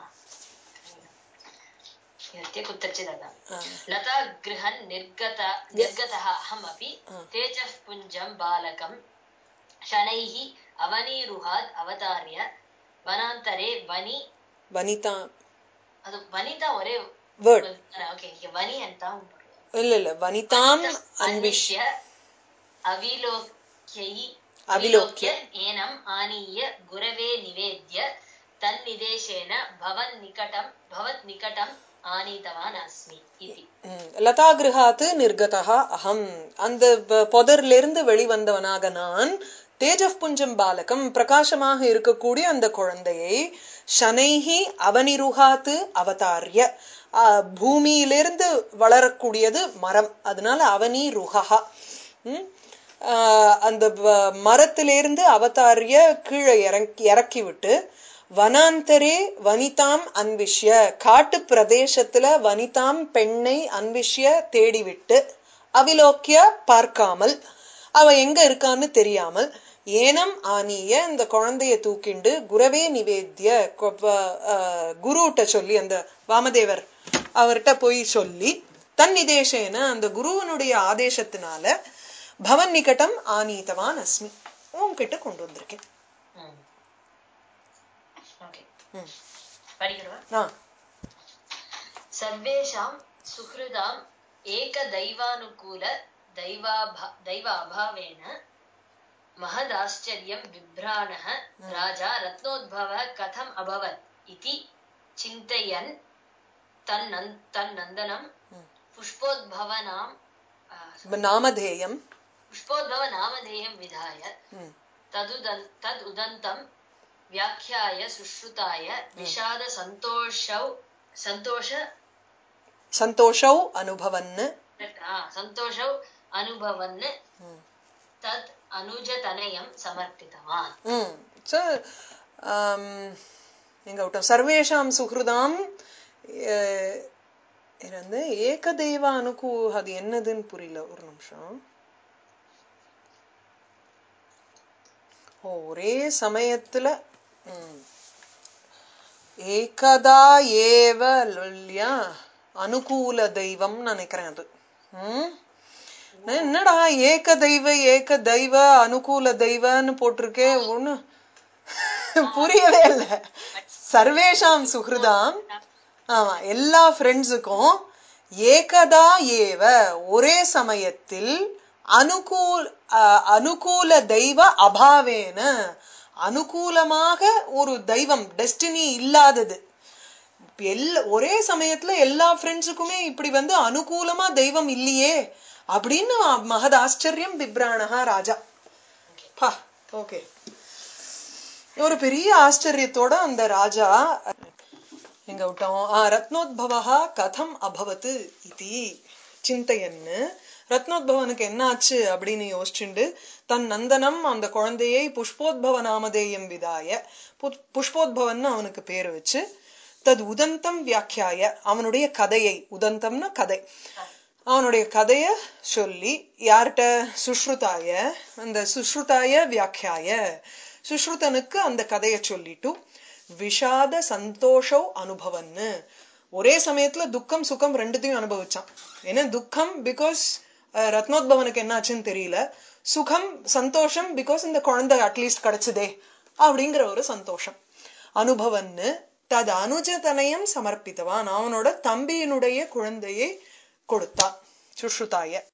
निहत्य कुत्रचित् अगामि ஆ. लता गृहन् निर्गत निर्गतः अहमपि तेजः पुञ्जं बालकं शनैः अवनीरुहात् अवतार्य वनान्तरे वनि வனிதா ಅದು ವನಿತಾ ஒரே வேர்ட் ஓகே இங்க வனி ಅಂತ இல்ல இல்ல வனிதாம் அன்விஷ் அன்விஷ்ய அவிலோக்யை அவிலோக்ய. ஏனம் ஆனீய குரவே நிவேத்ய தன்னிதேசேன பவன் நிகடம் பவத் நிகடம் ஆனீதவான் அஸ்மி இதி ம். லதா கிரகாத்து நிர்கதா அகம் அந்த ப- புதர்ல இருந்து வெளிவந்தவனாக நான் தேஜப் புஞ்சம் பாலகம் பிரகாசமாக இருக்கக்கூடிய அந்த குழந்தையை ஷனைஹி அவனிருகாத்து அவதாரிய ஆ, பூமியிலிருந்து வளரக்கூடியது மரம் அதனால அவனி ருகா ம்? ஆ, அந்த வ- மரத்திலிருந்து அவதாரிய கீழே இறக்கி இறக்கி விட்டு வனாந்தரே வனிதாம் அன்விஷ்ய காட்டு பிரதேசத்துல வனிதாம் பெண்ணை அன்விஷ்ய தேடிவிட்டு அவிலோக்கிய பார்க்காமல் அவ எங்க இருக்கான்னு தெரியாமல் ஏனம் ஆனிய இந்த குழந்தைய தூக்கிண்டு குரவே நிவேத்திய குருட்ட சொல்லி அந்த வாமதேவர் அவர்கிட்ட போய் சொல்லி தன் நிதேசேன அந்த குருவனுடைய ஆதேசத்தினால பவன் நிகட்டம் ஆனீதவான் அஸ்மி உன்கிட்ட கொண்டு வந்திருக்கேன் ம். ஓகே ம். படிக்கிறவா ஆ सर्वेषां सुहृदाम् एकदैवानुकूल दैवाभा दैव अभावेन महदाश्चर्यं बिभ्राणः राजा रत्नोद्भवः कथम् अभवत् इति चिन्तयन् तन्नन् तन्नन्दनं पुष्पोद्भवनां आ, நாமதேயம் पुष्पोद्भवनामधेयं विधाय ம். तदुदन् तदुदन्तं व्याख्याय सुश्रुताय विषादसन्तोषौ सन्तोष சந்தோஷௌ அனுபவன்னு आ, सन्तोषौ अनुभवन् ம். तत् अनुजतनयं समर्पितवान् ம் ஸோ எங்க விட்டோம் சர்வேஷாம் சுஹൃதாம் அஹ், இது வந்து ஏகதெய்வ அனுகு அது என்னதுன்னு புரியல ஒரு நிமிஷம் ஓ ஒரே சமயத்துல ம். ஏகதா ஏவ லொல்லியா அனுகூல தெய்வம் நினைக்கிறேன் அது ம் என்னடா ஏக தெய்வ ஏக தெய்வ அனுகூல தெய்வன்னு போட்டிருக்கே ஒண்ணு புரியவே இல்ல சர்வேஷாம் சுஹൃதாம் ஆமா எல்லா ஃப்ரெண்ட்ஸுக்கும் ஏகதா ஏவ ஒரே சமயத்தில் அனுகூல் அஹ், அனுகூல தெய்வ அபாவேன அனுகூலமாக ஒரு தெய்வம் டெஸ்டினி இல்லாதது எல்லா ஒரே சமயத்துல எல்லா ஃப்ரெண்ட்ஸுக்குமே இப்படி வந்து அனுகூலமா தெய்வம் இல்லையே அப்படின்னு மகத் ஆச்சரியம் பிப்ராணஹா ராஜா பா ஓகே ஒரு பெரிய ஆச்சரியத்தோட அந்த ராஜா எங்க விட்டோம் ஆ, ரத்னோத்பவா கதம் அபவத் இதி சிந்தையன்னு ரத்னோத்பவனுக்கு என்னாச்சு அப்படின்னு யோசிச்சுண்டு தன் நந்தனம் அந்த குழந்தையை புஷ்போத்பவ நாமதேயம் விதாய புத்- புஷ்போத்பவன்னு அவனுக்கு பேர் வச்சு தது உதந்தம் வியாக்கியாய அவனுடைய கதையை உதந்தம்னா கதை அவனுடைய கதைய சொல்லி யார்கிட்ட சுஷ்ருதாய அந்த சுஷ்ருதாய வியாக்கியாய சுஷ்ருதனுக்கு அந்த கதைய சொல்லிட்டு விஷாத சந்தோஷம் அனுபவன்னு ஒரே சமயத்துல துக்கம் சுகம் ரெண்டுத்தையும் அனுபவிச்சான் ஏன்னா துக்கம் பிகாஸ் ரத்னோத்பவனுக்கு என்னாச்சுன்னு தெரியல சுகம் சந்தோஷம் பிகாஸ் இந்த குழந்தை அட்லீஸ்ட் கிடைச்சதே அப்படிங்கிற ஒரு சந்தோஷம் அனுபவன்னு தது அனுஜதனயம் சமர்ப்பித்தவான் அவனோட தம்பியினுடைய குழந்தையை கொடுத்தா சுஷ்ருதாய